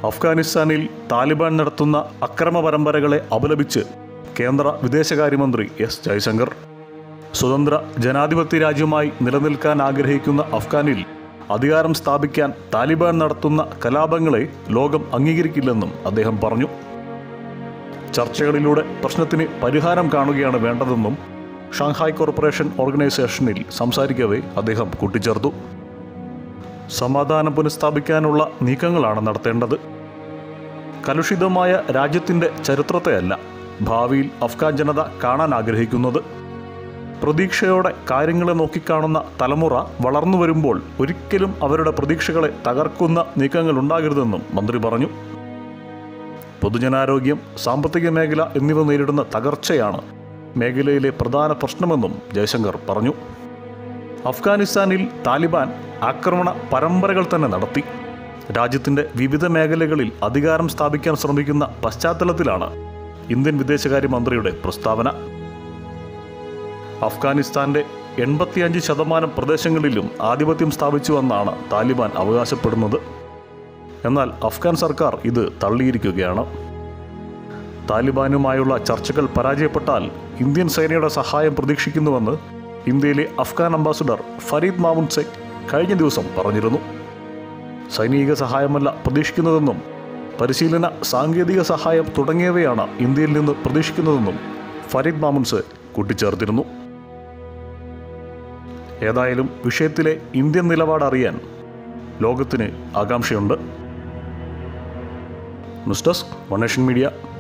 അഫ്ഗാനിസ്ഥാനിൽ താലിബാൻ നടത്തുന്ന അക്രമ പരമ്പരകളെ അപലപിച്ച് കേന്ദ്ര വിദേശകാര്യമന്ത്രി എസ് ജയശങ്കർ സ്വതന്ത്ര ജനാധിപത്യ രാജ്യമായി നിലനിൽക്കാൻ ആഗ്രഹിക്കുന്ന അഫ്ഗാനിൽ അധികാരം സ്ഥാപിക്കാൻ താലിബാൻ നടത്തുന്ന കലാപങ്ങളെ ലോകം അംഗീകരിക്കില്ലെന്നും അദ്ദേഹം പറഞ്ഞു ചർച്ചകളിലൂടെ പ്രശ്നത്തിന് പരിഹാരം കാണുകയാണ് വേണ്ടതെന്നും ഷാങ്ഹായ് കോർപ്പറേഷൻ ഓർഗനൈസേഷനിൽ സംസാരിക്കവേ അദ്ദേഹം കൂട്ടിച്ചേർത്തു സമാധാനം പുനഃസ്ഥാപിക്കാനുള്ള നീക്കങ്ങളാണ് നടത്തേണ്ടത് കലുഷിതമായ രാജ്യത്തിൻ്റെ ചരിത്രത്തെയല്ല ഭാവിയിൽ അഫ്ഗാൻ ജനത കാണാൻ ആഗ്രഹിക്കുന്നത് പ്രതീക്ഷയോടെ കാര്യങ്ങളെ നോക്കിക്കാണുന്ന തലമുറ വളർന്നു വരുമ്പോൾ ഒരിക്കലും അവരുടെ പ്രതീക്ഷകളെ തകർക്കുന്ന നീക്കങ്ങൾ ഉണ്ടാകരുതെന്നും മന്ത്രി പറഞ്ഞു പൊതുജനാരോഗ്യം സാമ്പത്തിക മേഖല എന്നിവ നേരിടുന്ന തകർച്ചയാണ് മേഖലയിലെ പ്രധാന പ്രശ്നമെന്നും ജയശങ്കർ പറഞ്ഞു അഫ്ഗാനിസ്ഥാനിൽ താലിബാൻ ആക്രമണ പരമ്പരകൾ തന്നെ നടത്തി രാജ്യത്തിൻ്റെ വിവിധ മേഖലകളിൽ അധികാരം സ്ഥാപിക്കാൻ ശ്രമിക്കുന്ന പശ്ചാത്തലത്തിലാണ് ഇന്ത്യൻ വിദേശകാര്യമന്ത്രിയുടെ പ്രസ്താവന അഫ്ഗാനിസ്ഥാന്റെ എൺപത്തിയഞ്ച് ശതമാനം പ്രദേശങ്ങളിലും ആധിപത്യം സ്ഥാപിച്ചുവെന്നാണ് താലിബാൻ അവകാശപ്പെടുന്നത് എന്നാൽ അഫ്ഗാൻ സർക്കാർ ഇത് തള്ളിയിരിക്കുകയാണ് താലിബാനുമായുള്ള ചർച്ചകൾ പരാജയപ്പെട്ടാൽ ഇന്ത്യൻ സേനയുടെ സഹായം പ്രതീക്ഷിക്കുന്നുവെന്ന് ഇന്ത്യയിലെ അഫ്ഗാൻ അംബാസിഡർ ഫരീദ് മാമുദ് സെക് കഴിഞ്ഞ ദിവസം പറഞ്ഞിരുന്നു സൈനിക സഹായമല്ല പ്രതീക്ഷിക്കുന്നതെന്നും പരിശീലന സാങ്കേതിക സഹായം തുടങ്ങിയവയാണ് ഇന്ത്യയിൽ നിന്ന് പ്രതീക്ഷിക്കുന്നതെന്നും ഫരീദ് മാമുൻസ് കൂട്ടിച്ചേർത്തിരുന്നു ഏതായാലും വിഷയത്തിലെ ഇന്ത്യൻ നിലപാട് അറിയാൻ ലോകത്തിന് ആകാംക്ഷയുണ്ട് news desk one nation media